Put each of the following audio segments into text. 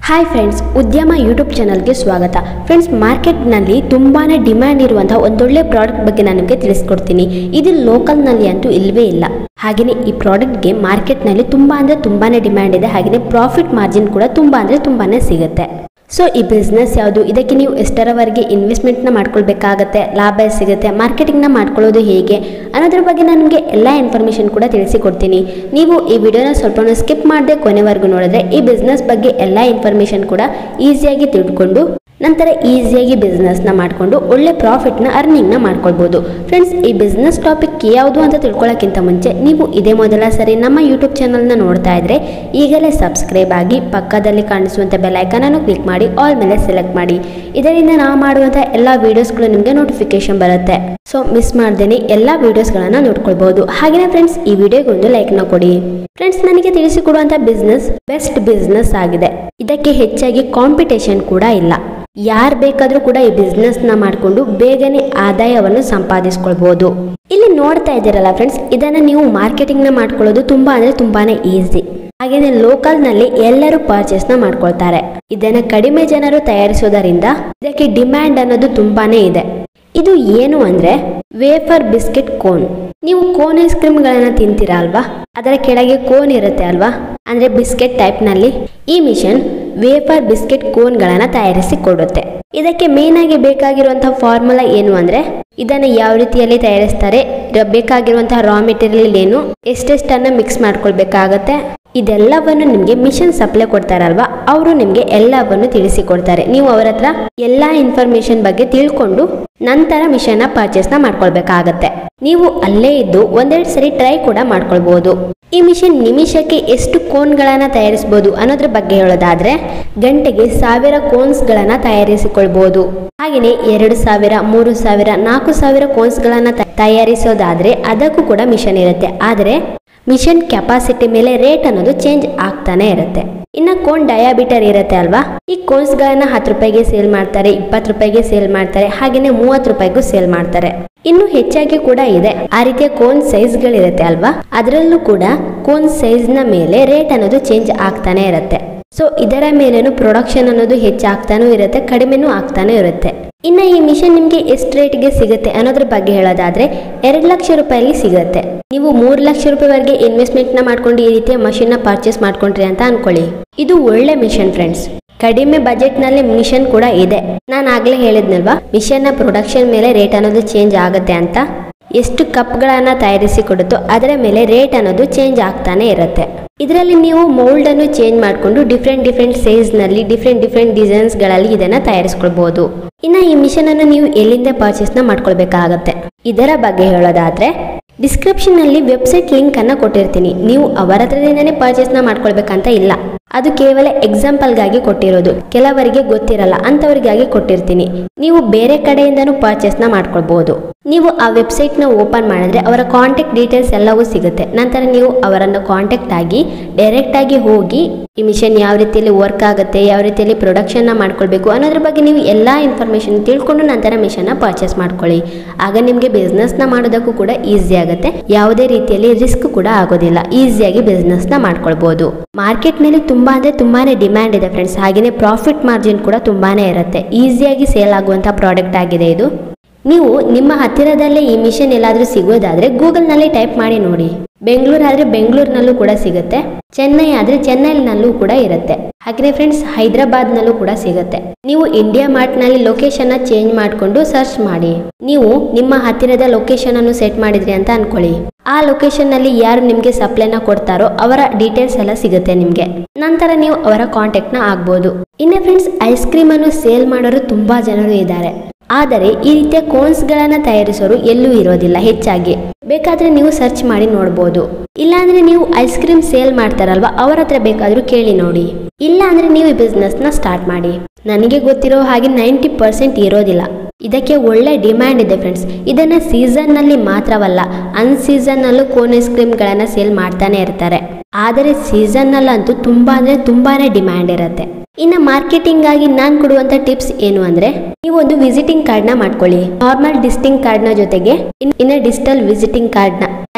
hi friends ಉದ್ಯಮ YouTube ಚಾನಲ್ಗೆ ಸ್ವಾಗತ ಫ್ರೆಂಡ್ಸ್ ಮಾರ್ಕೆಟ್ನಲ್ಲಿ ತುಂಬಾ ಡಿಮ್ಯಾಂಡ್ ಇರುವಂತಹ ಒಂದೊಳ್ಳೆ ಪ್ರಾಡಕ್ಟ್ ಬಗ್ಗೆ ನಾನು ನಿಮಗೆ ತಿಳಿಸ್ಕೊಡ್ತೀನಿ ಇದು ಲೋಕಲ್ನಲ್ಲಿ ಅಂತೂ ಇಲ್ಲವೇ ಇಲ್ಲ ಹಾಗೆಯೇ ಈ ಪ್ರಾಡಕ್ಟ್ಗೆ ಮಾರ್ಕೆಟ್ನಲ್ಲಿ ತುಂಬ ಅಂದರೆ ತುಂಬಾ ಡಿಮ್ಯಾಂಡ್ ಇದೆ ಹಾಗೆಯೇ ಪ್ರಾಫಿಟ್ ಮಾರ್ಜಿನ್ ಕೂಡ ತುಂಬ ಅಂದರೆ ತುಂಬಾ ಸಿಗುತ್ತೆ ಸೊ ಈ ಬಿಸ್ನೆಸ್ ಯಾವುದು ಇದಕ್ಕೆ ನೀವು ಎಷ್ಟರವರೆಗೆ ಇನ್ವೆಸ್ಟ್ಮೆಂಟ್ನ ಮಾಡ್ಕೊಳ್ಬೇಕಾಗತ್ತೆ ಲಾಭ ಸಿಗುತ್ತೆ ಮಾರ್ಕೆಟಿಂಗ್ನ ಮಾಡ್ಕೊಳ್ಳೋದು ಹೇಗೆ ಅನ್ನೋದ್ರ ಬಗ್ಗೆ ನಾನು ನಿಮಗೆ ಎಲ್ಲ ಇನ್ಫಾರ್ಮೇಷನ್ ಕೂಡ ತಿಳಿಸಿಕೊಡ್ತೀನಿ ನೀವು ಈ ವಿಡಿಯೋನ ಸ್ವಲ್ಪ ಸ್ಕಿಪ್ ಮಾಡದೆ ಕೊನೆವರೆಗೂ ನೋಡಿದ್ರೆ ಈ ಬಿಸ್ನೆಸ್ ಬಗ್ಗೆ ಎಲ್ಲ ಇನ್ಫಾರ್ಮೇಷನ್ ಕೂಡ ಈಸಿಯಾಗಿ ತಿಳ್ಕೊಂಡು ನಂತರ ಈಸಿಯಾಗಿ ಬಿಸ್ನೆಸ್ನ ಮಾಡಿಕೊಂಡು ಒಳ್ಳೆ ಪ್ರಾಫಿಟ್ನ ಅರ್ನಿಂಗ್ನ ಮಾಡ್ಕೊಳ್ಬೋದು ಫ್ರೆಂಡ್ಸ್ ಈ ಬಿಸ್ನೆಸ್ ಟಾಪಿಕ್ ಯಾವುದು ಅಂತ ತಿಳ್ಕೊಳ್ಳೋಕ್ಕಿಂತ ಮುಂಚೆ ನೀವು ಇದೇ ಮೊದಲ ಸರಿ ನಮ್ಮ ಯೂಟ್ಯೂಬ್ ಚಾನಲ್ನ ನೋಡ್ತಾ ಇದ್ರೆ ಈಗಲೇ ಸಬ್ಸ್ಕ್ರೈಬ್ ಆಗಿ ಪಕ್ಕದಲ್ಲಿ ಕಾಣಿಸುವಂಥ ಬೆಲ್ಲೈಕನನ್ನು ಕ್ಲಿಕ್ ಮಾಡಿ ಆಲ್ ಮೇಲೆ ಸೆಲೆಕ್ಟ್ ಮಾಡಿ ಇದರಿಂದ ನಾವು ಮಾಡುವಂಥ ಎಲ್ಲ ವೀಡಿಯೋಸ್ಗಳು ನಿಮಗೆ ನೋಟಿಫಿಕೇಶನ್ ಬರುತ್ತೆ ಸೊ ಮಿಸ್ ಮಾಡ್ದೇನೆ ಎಲ್ಲ ವೀಡಿಯೋಸ್ಗಳನ್ನು ನೋಡ್ಕೊಳ್ಬಹುದು ಹಾಗೆಯೇ ಫ್ರೆಂಡ್ಸ್ ಈ ವಿಡಿಯೋಗೆ ಒಂದು ಲೈಕ್ನ ಕೊಡಿ ಫ್ರೆಂಡ್ಸ್ ನನಗೆ ತಿಳಿಸಿಕೊಡುವಂಥ ಬಿಸ್ನೆಸ್ ಬೆಸ್ಟ್ ಬಿಸ್ನೆಸ್ ಆಗಿದೆ ಇದಕ್ಕೆ ಹೆಚ್ಚಾಗಿ ಕಾಂಪಿಟೇಷನ್ ಕೂಡ ಇಲ್ಲ ಯಾರು ಬೇಕಾದರೂ ಕೂಡ ಈ ಬಿಸ್ನೆಸ್ನ ಮಾಡಿಕೊಂಡು ಬೇಗನೆ ಆದಾಯವನ್ನು ಸಂಪಾದಿಸ್ಕೊಳ್ಬೋದು ಇಲ್ಲಿ ನೋಡ್ತಾ ಇದ್ದೀರಲ್ಲ ಫ್ರೆಂಡ್ಸ್ ಇದನ್ನು ನೀವು ಮಾರ್ಕೆಟಿಂಗ್ನ ಮಾಡ್ಕೊಳ್ಳೋದು ತುಂಬ ಅಂದರೆ ತುಂಬಾನೇ ಈಸಿ ಹಾಗೆಯೇ ಲೋಕಲ್ನಲ್ಲಿ ಎಲ್ಲರೂ ಪರ್ಚೇಸ್ನ ಮಾಡ್ಕೊಳ್ತಾರೆ ಇದನ್ನು ಕಡಿಮೆ ಜನರು ತಯಾರಿಸೋದರಿಂದ ಇದಕ್ಕೆ ಡಿಮ್ಯಾಂಡ್ ಅನ್ನೋದು ತುಂಬಾನೇ ಇದೆ ಇದು ಏನು ಅಂದ್ರೆ ವೇಫರ್ ಬಿಸ್ಕೆಟ್ ಕೋನ್ ನೀವು ಕೋನ್ ಐಸ್ ಕ್ರೀಮ್ಗಳನ್ನ ತಿಂತೀರಾ ಅಲ್ವಾ ಅದರ ಕೆಳಗೆ ಕೋನ್ ಇರುತ್ತೆ ಅಲ್ವಾ ಅಂದ್ರೆ ಬಿಸ್ಕೆಟ್ ಟೈಪ್ ನಲ್ಲಿ ಈ ಮಿಷನ್ ವೇಫರ್ ಬಿಸ್ಕೆಟ್ ಕೋನ್ಗಳನ್ನ ತಯಾರಿಸಿ ಕೊಡುತ್ತೆ ಇದಕ್ಕೆ ಮೇನ್ ಆಗಿ ಬೇಕಾಗಿರುವಂತಹ ಫಾರ್ಮುಲಾ ಏನು ಅಂದ್ರೆ ಇದನ್ನ ಯಾವ ರೀತಿಯಲ್ಲಿ ತಯಾರಿಸ್ತಾರೆ ಇರ- ಬೇಕಾಗಿರುವಂತಹ ರಾ ಮೆಟೀರಿಯಲ್ ಏನು ಎಷ್ಟೆಷ್ಟನ್ನ ಮಿಕ್ಸ್ ಮಾಡ್ಕೊಳ್ಬೇಕಾಗತ್ತೆ ಇದೆಲ್ಲವನ್ನು ನಿಮಗೆ ಮಿಷನ್ ಸಪ್ಲೈ ಕೊಡ್ತಾರಲ್ವಾ ಅವರು ನಿಮಗೆ ಎಲ್ಲವನ್ನು ತಿಳಿಸಿಕೊಡ್ತಾರೆ ನೀವು ಅವರ ಹತ್ರ ಎಲ್ಲ ಇನ್ಫಾರ್ಮೇಶನ್ ಬಗ್ಗೆ ತಿಳ್ಕೊಂಡು ನಂತರ ಮಿಷನ್ನ ಪರ್ಚೇಸ್ನ ಮಾಡ್ಕೊಳ್ಬೇಕಾಗತ್ತೆ ನೀವು ಅಲ್ಲೇ ಇದ್ದು ಒಂದೆರಡು ಸರಿ ಟ್ರೈ ಕೂಡ ಮಾಡ್ಕೊಳ್ಬಹುದು ಈ ಮಿಷನ್ ನಿಮಿಷಕ್ಕೆ ಎಷ್ಟು ಕೋನ್ಗಳನ್ನ ತಯಾರಿಸಬಹುದು ಅನ್ನೋದ್ರ ಬಗ್ಗೆ ಹೇಳೋದಾದ್ರೆ ಗಂಟೆಗೆ ಸಾವಿರ ಕೋನ್ಸ್ಗಳನ್ನ ತಯಾರಿಸಿಕೊಳ್ಬಹುದು ಹಾಗೆಯೇ ಎರಡು ಸಾವಿರ ಮೂರು ಸಾವಿರ ನಾಲ್ಕು ಸಾವಿರ ಕೋನ್ಸ್ಗಳನ್ನ ತ- ತಯಾರಿಸೋದಾದ್ರೆ ಅದಕ್ಕೂ ಕೂಡ ಮಿಷನ್ ಇರುತ್ತೆ ಆದರೆ ಮಿಷನ್ ಕೆಪಾಸಿಟಿ ಮೇಲೆ ರೇಟ್ ಅನ್ನೋದು ಚೇಂಜ್ ಆಗ್ತಾನೆ ಇರುತ್ತೆ ಇನ್ನ ಕೋನ್ ಡಯಾಬಿಟರ್ ಇರುತ್ತೆ ಅಲ್ವಾ ಈ ಕೋನ್ಸ್ ಗಳನ್ನ ಹತ್ತು ರೂಪಾಯಿಗೆ ಸೇಲ್ ಮಾಡ್ತಾರೆ ಇಪ್ಪತ್ತು ರೂಪಾಯಿಗೆ ಸೇಲ್ ಮಾಡ್ತಾರೆ ಹಾಗೇನೆ ಮೂವತ್ತು ರೂಪಾಯಿಗೂ ಸೇಲ್ ಮಾಡ್ತಾರೆ ಇನ್ನು ಹೆಚ್ಚಾಗಿ ಕೂಡ ಇದೆ ಆ ರೀತಿಯ ಕೋನ್ ಸೈಜ್ ಗಳಿರುತ್ತೆ ಅಲ್ವಾ ಅದರಲ್ಲೂ ಕೂಡ ಕೋನ್ ಸೈಜ್ ನ ಮೇಲೆ ರೇಟ್ ಅನ್ನೋದು ಚೇಂಜ್ ಆಗ್ತಾನೆ ಇರುತ್ತೆ ಸೊ ಇದರ ಮೇಲೇನು ಪ್ರೊಡಕ್ಷನ್ ಅನ್ನೋದು ಹೆಚ್ಚಾಗ್ತಾನೂ ಇರುತ್ತೆ ಕಡಿಮೆನೂ ಆಗ್ತಾನೆ ಇರುತ್ತೆ ಇನ್ನು ಈ ಮಿಷನ್ ನಿಮಗೆ ಎಷ್ಟು ರೇಟ್ಗೆ ಸಿಗುತ್ತೆ ಅನ್ನೋದ್ರ ಬಗ್ಗೆ ಹೇಳೋದಾದ್ರೆ ಎರಡು ಲಕ್ಷ ರೂಪಾಯಿಲಿ ಸಿಗುತ್ತೆ ನೀವು ಮೂರು ಲಕ್ಷ ರೂಪಾಯಿವರೆಗೆ ಇನ್ವೆಸ್ಟ್ಮೆಂಟ್ನ ಮಾಡ್ಕೊಂಡು ಈ ರೀತಿಯ ಮಷಿನ್ನ ಪರ್ಚೇಸ್ ಮಾಡ್ಕೊಂಡ್ರಿ ಅಂತ ಅನ್ಕೊಳ್ಳಿ ಇದು ಒಳ್ಳೆ ಮಿಷನ್ ಫ್ರೆಂಡ್ಸ್ ಕಡಿಮೆ ಬಜೆಟ್ನಲ್ಲಿ ಮಿಷನ್ ಕೂಡ ಇದೆ ನಾನು ಆಗ್ಲೇ ಹೇಳಿದ್ನಲ್ವಾ ಮಿಷನ್ನ ಪ್ರೊಡಕ್ಷನ್ ಮೇಲೆ ರೇಟ್ ಅನ್ನೋದು ಚೇಂಜ್ ಆಗುತ್ತೆ ಅಂತ ಎಷ್ಟು ಕಪ್ಗಳನ್ನ ತಯಾರಿಸಿ ಕೊಡುತ್ತೋ ಅದರ ಮೇಲೆ ರೇಟ್ ಅನ್ನೋದು ಚೇಂಜ್ ಆಗ್ತಾನೆ ಇರುತ್ತೆ ಇದರಲ್ಲಿ ನೀವು ಮೌಲ್ಡ್ ಅನ್ನು ಚೇಂಜ್ ಮಾಡಿಕೊಂಡು ಡಿಫ್ರೆಂಟ್ ಡಿಫ್ರೆಂಟ್ ಸೈಜ್ ನಲ್ಲಿ ಡಿಫ್ರೆಂಟ್ ಡಿಫ್ರೆಂಟ್ ಡಿಸೈನ್ಸ್ ಗಳಲ್ಲಿ ಇದನ್ನ ತಯಾರಿಸ್ಕೊಳ್ಬಹುದು ಇನ್ನ ಈ ಮಿಷನ್ ಅನ್ನು ನೀವು ಎಲ್ಲಿಂದ ಪರ್ಚೇಸ್ ನ ಮಾಡ್ಕೊಳ್ಬೇಕಾಗತ್ತೆ ಇದರ ಬಗ್ಗೆ ಹೇಳೋದಾದ್ರೆ ಡಿಸ್ಕ್ರಿಪ್ಷನ್ ನಲ್ಲಿ ವೆಬ್ಸೈಟ್ ಲಿಂಕ್ ಅನ್ನ ಕೊಟ್ಟಿರ್ತೀನಿ ನೀವು ಅವರ ಹತ್ರದಿಂದನೇ ಪರ್ಚೇಸ್ ನ ಮಾಡ್ಕೊಳ್ಬೇಕಂತ ಇಲ್ಲ ಅದು ಕೇವಲ ಎಕ್ಸಾಂಪಲ್ಗಾಗಿ ಕೊಟ್ಟಿರೋದು ಕೆಲವರಿಗೆ ಗೊತ್ತಿರಲ್ಲ ಅಂತವರಿಗಾಗಿ ಕೊಟ್ಟಿರ್ತೀನಿ ನೀವು ಬೇರೆ ಕಡೆಯಿಂದನೂ ಪರ್ಚೇಸ್ ನ ಮಾಡ್ಕೊಳ್ಬಹುದು ನೀವು ಆ ವೆಬ್ಸೈಟ್ ನ ಓಪನ್ ಮಾಡಿದ್ರೆ ಅವರ ಕಾಂಟ್ಯಾಕ್ಟ್ ಡೀಟೇಲ್ಸ್ ಎಲ್ಲವೂ ಸಿಗುತ್ತೆ ನಂತರ ನೀವು ಅವರನ್ನು ಕಾಂಟ್ಯಾಕ್ಟ್ ಆಗಿ ಡೈರೆಕ್ಟ್ ಆಗಿ ಹೋಗಿ ಈ ಮಿಷನ್ ಯಾವ ರೀತಿಯಲ್ಲಿ ವರ್ಕ್ ಆಗುತ್ತೆ ಯಾವ ರೀತಿಯಲ್ಲಿ ಪ್ರೊಡಕ್ಷನ್ ನ ಮಾಡ್ಕೊಳ್ಬೇಕು ಅನ್ನೋದ್ರ ಬಗ್ಗೆ ನೀವು ಎಲ್ಲಾ ಇನ್ಫಾರ್ಮೇಶನ್ ತಿಳ್ಕೊಂಡು ನಂತರ ಮಿಷನ್ ನ ಪರ್ಚೇಸ್ ಮಾಡ್ಕೊಳ್ಳಿ ಆಗ ನಿಮಗೆ ಬಿಸ್ನೆಸ್ ನ ಮಾಡೋದಕ್ಕೂ ಕೂಡ ಈಸಿ ಆಗುತ್ತೆ ಯಾವುದೇ ರೀತಿಯಲ್ಲಿ ರಿಸ್ಕ್ ಕೂಡ ಆಗೋದಿಲ್ಲ ಈಸಿಯಾಗಿ ಬಿಸ್ನೆಸ್ ನ ಮಾಡ್ಕೊಳ್ಬಹುದು ಮಾರ್ಕೆಟ್ ನಲ್ಲಿ ತುಂಬಾ ಅಂದ್ರೆ ತುಂಬಾನೇ ಡಿಮ್ಯಾಂಡ್ ಇದೆ ಫ್ರೆಂಡ್ಸ್ ಹಾಗೆಯೇ ಪ್ರಾಫಿಟ್ ಮಾರ್ಜಿನ್ ಕೂಡ ತುಂಬಾನೇ ಇರುತ್ತೆ ಈಸಿಯಾಗಿ ಸೇಲ್ ಆಗುವಂತ ಪ್ರಾಡಕ್ಟ್ ಆಗಿದೆ ಇದು ನೀವು ನಿಮ್ಮ ಹತ್ತಿರದಲ್ಲೇ ಈ ಮಿಷನ್ ಎಲ್ಲಾದ್ರೂ ಸಿಗೋದಾದ್ರೆ ಗೂಗಲ್ನಲ್ಲಿ ಟೈಪ್ ಮಾಡಿ ನೋಡಿ ಬೆಂಗಳೂರು ಆದ್ರೆ ಬೆಂಗಳೂರಿನಲ್ಲೂ ಕೂಡ ಸಿಗುತ್ತೆ ಚೆನ್ನೈ ಆದ್ರೆ ಚೆನ್ನೈನಲ್ಲೂ ಕೂಡ ಇರುತ್ತೆ ಹಾಗೆ ಫ್ರೆಂಡ್ಸ್ ಹೈದರಾಬಾದ್ ನಲ್ಲೂ ಕೂಡ ಸಿಗುತ್ತೆ ನೀವು ಇಂಡಿಯಾ ಮಾರ್ಟ್ ನಲ್ಲಿ ಲೊಕೇಶನ್ ಚೇಂಜ್ ಮಾಡಿಕೊಂಡು ಸರ್ಚ್ ಮಾಡಿ ನೀವು ನಿಮ್ಮ ಹತ್ತಿರದ ಲೊಕೇಶನ್ ಅನ್ನು ಸೆಟ್ ಮಾಡಿದ್ರಿ ಅಂತ ಅನ್ಕೊಳ್ಳಿ ಆ ಲೊಕೇಶನ್ ನಲ್ಲಿ ಯಾರು ನಿಮ್ಗೆ ಸಪ್ಲೈನ ಕೊಡ್ತಾರೋ ಅವರ ಡೀಟೇಲ್ಸ್ ಎಲ್ಲ ಸಿಗುತ್ತೆ ನಿಮ್ಗೆ ನಂತರ ನೀವು ಅವರ ಕಾಂಟ್ಯಾಕ್ಟ್ ನ ಆಗ್ಬೋದು ಇನ್ನು ಫ್ರೆಂಡ್ಸ್ ಐಸ್ ಕ್ರೀಮ್ ಅನ್ನು ಸೇಲ್ ಮಾಡೋರು ತುಂಬಾ ಜನರು ಇದ್ದಾರೆ ಆದರೆ ಈ ರೀತಿಯ ಕೋನ್ಸ್ ಗಳನ್ನ ತಯಾರಿಸೋರು ಎಲ್ಲೂ ಇರೋದಿಲ್ಲ ಹೆಚ್ಚಾಗಿ ಬೇಕಾದ್ರೆ ನೀವು ಸರ್ಚ್ ಮಾಡಿ ನೋಡ್ಬೋದು ಇಲ್ಲಾಂದ್ರೆ ನೀವು ಐಸ್ ಕ್ರೀಮ್ ಸೇಲ್ ಮಾಡ್ತಾರಲ್ವಾ ಅವ್ರ ಹತ್ರ ಬೇಕಾದ್ರೂ ಕೇಳಿ ನೋಡಿ ಇಲ್ಲ ಅಂದ್ರೆ ನೀವು ಈ ಬಿಸ್ನೆಸ್ ನ ಸ್ಟಾರ್ಟ್ ಮಾಡಿ ನನಗೆ ಗೊತ್ತಿರೋ ಹಾಗೆ ನೈಂಟಿ ಪರ್ಸೆಂಟ್ ಇರೋದಿಲ್ಲ ಇದಕ್ಕೆ ಒಳ್ಳೆ ಡಿಮ್ಯಾಂಡ್ ಇದೆ ಫ್ರೆಂಡ್ಸ್ ಇದನ್ನ ಸೀಸನ್ ನಲ್ಲಿ ಮಾತ್ರವಲ್ಲ ಅನ್ ಸೀಸನ್ ನಲ್ಲೂ ಕೋನ್ ಐಸ್ ಕ್ರೀಮ್ ಗಳನ್ನ ಸೇಲ್ ಮಾಡ್ತಾನೆ ಇರ್ತಾರೆ ಆದರೆ ಸೀಸನ್ ನಲ್ಲಂತೂ ತುಂಬಾ ಅಂದ್ರೆ ತುಂಬಾನೇ ಡಿಮ್ಯಾಂಡ್ ಇರುತ್ತೆ ಇನ್ನು ಮಾರ್ಕೆಟಿಂಗ್ ಆಗಿ ನಾನು ಕೊಡುವಂತ ಟಿಪ್ಸ್ ಏನು ಅಂದ್ರೆ ನೀವು ಒಂದು ವಿಸಿಟಿಂಗ್ ಕಾರ್ಡ್ ನ ಮಾಡ್ಕೊಳ್ಳಿ ನಾರ್ಮಲ್ ಡಿಸ್ಟಿಂಗ್ ಕಾರ್ಡ್ ನ ಜೊತೆಗೆ ಇನ್- ಇನ್ನ ಡಿಜಿಟಲ್ ವಿಸಿಟಿಂಗ್ ಕಾರ್ಡ್ ನ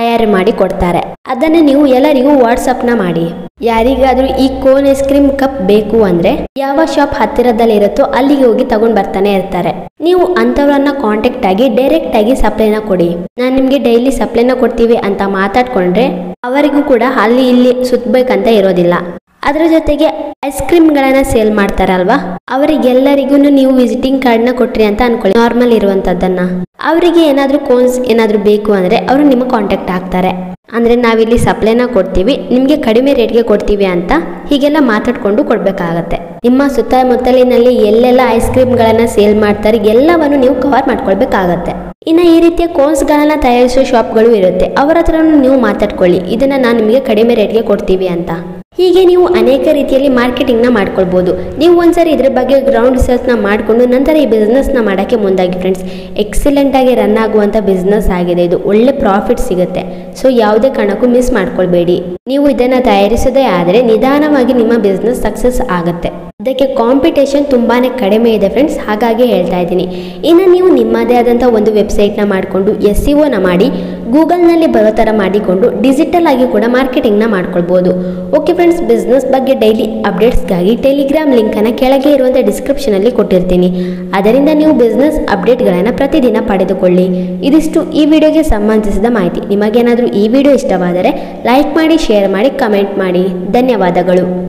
ತಯಾರಿ ಮಾಡಿ ಕೊಡ್ತಾರೆ ಅದನ್ನ ನೀವು ಎಲ್ಲರಿಗೂ ವಾಟ್ಸಪ್ನ ಮಾಡಿ ಯಾರಿಗಾದ್ರೂ ಈ ಕೋನ್ ಐಸ್ ಕ್ರೀಮ್ ಕಪ್ ಬೇಕು ಅಂದ್ರೆ ಯಾವ ಶಾಪ್ ಹತ್ತಿರದಲ್ಲಿ ಇರುತ್ತೋ ಅಲ್ಲಿಗೆ ಹೋಗಿ ತಗೊಂಡ್ ಬರ್ತಾನೆ ಇರ್ತಾರೆ ನೀವು ಅಂತವ್ರನ್ನ ಕಾಂಟ್ಯಾಕ್ಟ್ ಆಗಿ ಡೈರೆಕ್ಟ್ ಆಗಿ ಸಪ್ಲೈನ ಕೊಡಿ ನಾನು ನಿಮ್ಗೆ ಡೈಲಿ ಸಪ್ಲೈನ ಕೊಡ್ತೀವಿ ಅಂತ ಮಾತಾಡ್ಕೊಂಡ್ರೆ ಅವರಿಗೂ ಕೂಡ ಅಲ್ಲಿ ಇಲ್ಲಿ ಸುತ್ತಬೇಕಂತ ಇರೋದಿಲ್ಲ ಅದರ ಜೊತೆಗೆ ಐಸ್ ಕ್ರೀಮ್ಗಳನ್ನ ಸೇಲ್ ಮಾಡ್ತಾರಲ್ವಾ ಅವರಿಗೆಲ್ಲರಿಗೂ ನೀವು ವಿಸಿಟಿಂಗ್ ಕಾರ್ಡ್ನ ಕೊಟ್ರಿ ಅಂತ ಅನ್ಕೊಳ್ಳಿ ನಾರ್ಮಲ್ ಇರುವಂತದ್ದನ್ನ ಅವರಿಗೆ ಏನಾದ್ರೂ ಕೋನ್ಸ್ ಏನಾದ್ರೂ ಬೇಕು ಅಂದ್ರೆ ಅವರು ನಿಮ್ಮ ಕಾಂಟ್ಯಾಕ್ಟ್ ಆಗ್ತಾರೆ ಅಂದ್ರೆ ನಾವಿಲ್ಲಿ ಸಪ್ಲೈನ ಕೊಡ್ತೀವಿ ನಿಮ್ಗೆ ಕಡಿಮೆ ರೇಟ್ಗೆ ಕೊಡ್ತೀವಿ ಅಂತ ಹೀಗೆಲ್ಲ ಮಾತಾಡ್ಕೊಂಡು ಕೊಡ್ಬೇಕಾಗತ್ತೆ ನಿಮ್ಮ ಸುತ್ತಮುತ್ತಲಿನಲ್ಲಿ ಎಲ್ಲೆಲ್ಲ ಐಸ್ ಕ್ರೀಮ್ಗಳನ್ನ ಸೇಲ್ ಮಾಡ್ತಾರೆ ಎಲ್ಲವನ್ನು ನೀವು ಕವರ್ ಮಾಡ್ಕೊಳ್ಬೇಕಾಗತ್ತೆ ಇನ್ನು ಈ ರೀತಿಯ ಕೋನ್ಸ್ಗಳನ್ನ ತಯಾರಿಸೋ ಶಾಪ್ಗಳು ಇರುತ್ತೆ ಅವರ ಹತ್ರನೂ ನೀವು ಮಾತಾಡ್ಕೊಳ್ಳಿ ಇದನ್ನ ನಾನು ನಿಮಗೆ ಕಡಿಮೆ ರೇಟ್ಗೆ ಕೊಡ್ತೀವಿ ಅಂತ ಹೀಗೆ ನೀವು ಅನೇಕ ರೀತಿಯಲ್ಲಿ ಮಾರ್ಕೆಟಿಂಗ್ನ ಮಾಡ್ಕೊಳ್ಬೋದು ನೀವು ಒಂದ್ಸರಿ ಇದ್ರ ಬಗ್ಗೆ ಗ್ರೌಂಡ್ ರಿಸರ್ಚ್ನ ಮಾಡಿಕೊಂಡು ನಂತರ ಈ ಬಿಸ್ನೆಸ್ನ ಮಾಡೋಕ್ಕೆ ಮುಂದಾಗಿ ಫ್ರೆಂಡ್ಸ್ ಎಕ್ಸಲೆಂಟ್ ಆಗಿ ರನ್ ಆಗುವಂಥ ಬಿಸ್ನೆಸ್ ಆಗಿದೆ ಇದು ಒಳ್ಳೆ ಪ್ರಾಫಿಟ್ ಸಿಗುತ್ತೆ ಸೊ ಯಾವುದೇ ಕಾರಣಕ್ಕೂ ಮಿಸ್ ಮಾಡ್ಕೊಳ್ಬೇಡಿ ನೀವು ಇದನ್ನು ತಯಾರಿಸೋದೇ ಆದರೆ ನಿಧಾನವಾಗಿ ನಿಮ್ಮ ಬಿಸ್ನೆಸ್ ಸಕ್ಸಸ್ ಆಗುತ್ತೆ ಅದಕ್ಕೆ ಕಾಂಪಿಟೇಷನ್ ತುಂಬಾನೇ ಕಡಿಮೆ ಇದೆ ಫ್ರೆಂಡ್ಸ್ ಹಾಗಾಗಿ ಹೇಳ್ತಾ ಇದ್ದೀನಿ ಇನ್ನು ನೀವು ನಿಮ್ಮದೇ ಆದಂಥ ಒಂದು ವೆಬ್ಸೈಟ್ನ ಮಾಡಿಕೊಂಡು ಎಸ್ ಸಿ ಒನ ಮಾಡಿ ಗೂಗಲ್ನಲ್ಲಿ ಬರೋ ಥರ ಮಾಡಿಕೊಂಡು ಡಿಜಿಟಲ್ ಆಗಿ ಕೂಡ ಮಾರ್ಕೆಟಿಂಗ್ನ ಮಾಡ್ಕೊಳ್ಬೋದು ಓಕೆ ಫ್ರೆಂಡ್ಸ್ ಬಿಸ್ನೆಸ್ ಬಗ್ಗೆ ಡೈಲಿ ಅಪ್ಡೇಟ್ಸ್ಗಾಗಿ ಟೆಲಿಗ್ರಾಮ್ ಲಿಂಕನ್ನು ಕೆಳಗೆ ಇರುವಂಥ ಡಿಸ್ಕ್ರಿಪ್ಷನಲ್ಲಿ ಕೊಟ್ಟಿರ್ತೀನಿ ಅದರಿಂದ ನೀವು ಬಿಸ್ನೆಸ್ ಅಪ್ಡೇಟ್ಗಳನ್ನು ಪ್ರತಿದಿನ ಪಡೆದುಕೊಳ್ಳಿ ಇದಿಷ್ಟು ಈ ವಿಡಿಯೋಗೆ ಸಂಬಂಧಿಸಿದ ಮಾಹಿತಿ ನಿಮಗೇನಾದರೂ ಈ ವಿಡಿಯೋ ಇಷ್ಟವಾದರೆ ಲೈಕ್ ಮಾಡಿ ಶೇರ್ ಮಾಡಿ ಕಮೆಂಟ್ ಮಾಡಿ ಧನ್ಯವಾದಗಳು